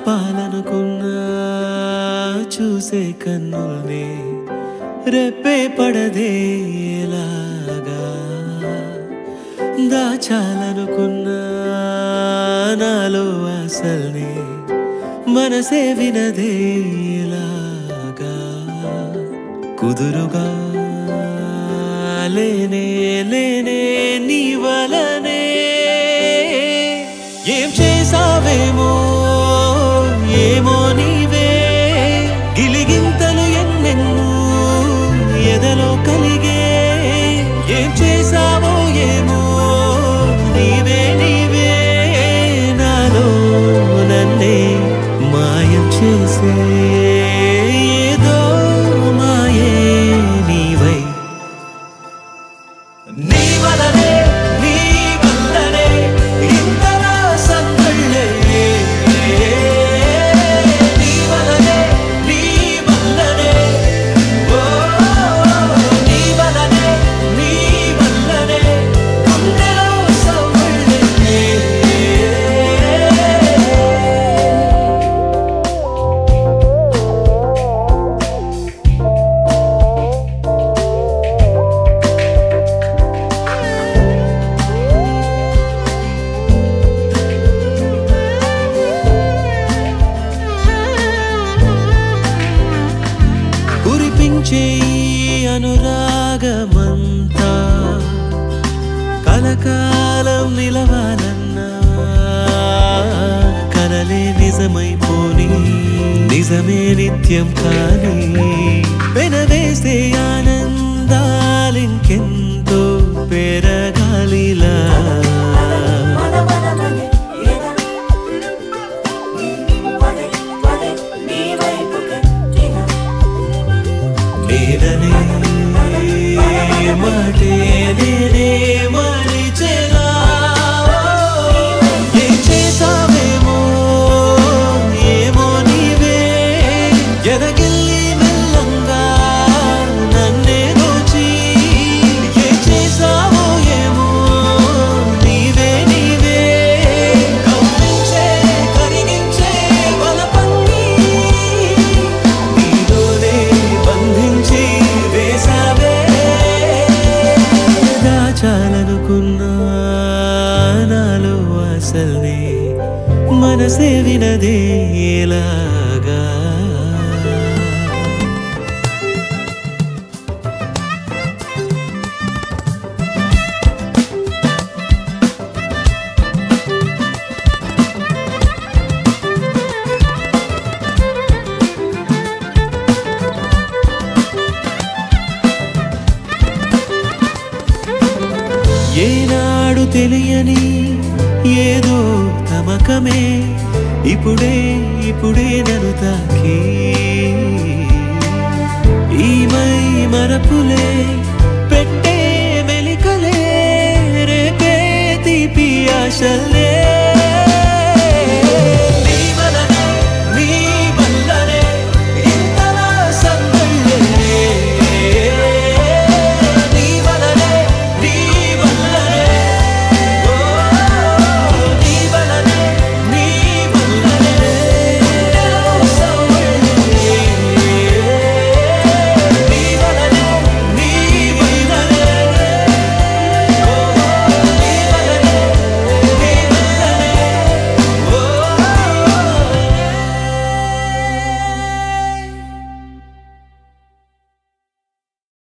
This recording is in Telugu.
ఆపాలనుకున్నా చూసే కన్నుల్ని రెప్పే పడదేలాగా దాచాలనుకున్నా నాలో అసల్ని మనసే వినదేలాగా కుదురుగా లేనే లేనే నీ వలనే ఏం చేసావేమో ఏమో నీవే గిలిగింతలు ఎన్నెన్నో ఎదలో కలిగే ఏం చేసావో ఏమో నీవే నీవే నాలో నన్నే మాయం చేసే ఏదో మాయే నీవై నీ వలనే నీ వల్లనే ఇంతలా సంగళ్ళే నీ వలనే నీ వల్లనే ఓ నీ వలనే నీ వల్లనే గుండెలో సవ్వళ్ళే కురిపించే ఈ అనురాగమంతా కలకాలం నిలవాలన్నా కలలే నిజమైపోని నిజమే నిత్యం కానీ వెనవేసే ఆనందాలింకెంతో పెరగాలిలా మన మనమనే ఏదా పదే పదే నీ వైపుకే తినా నేననే మాటే నేనే మరిచెనా ఏం చేసావేమో ఏమో నీవే ఎదగిల్లి మెల్లంగా నన్నే దోచి ఏం చేసావో ఏమో నీవే నీవే కవ్వించే కరిగించే బలపన్ని నీలోనే బంధించి వేసావే దాచాలనుకున్నా నాలో అసల్ని మనసే వినదే ఎలాగా ఏనాడు తెలియని ఏదో తమకమే ఇప్పుడే ఇప్పుడే నన్ను తాకి ఈ మై మరపులే పెట్టే మెలికలే రేపే తీపి ఆశలే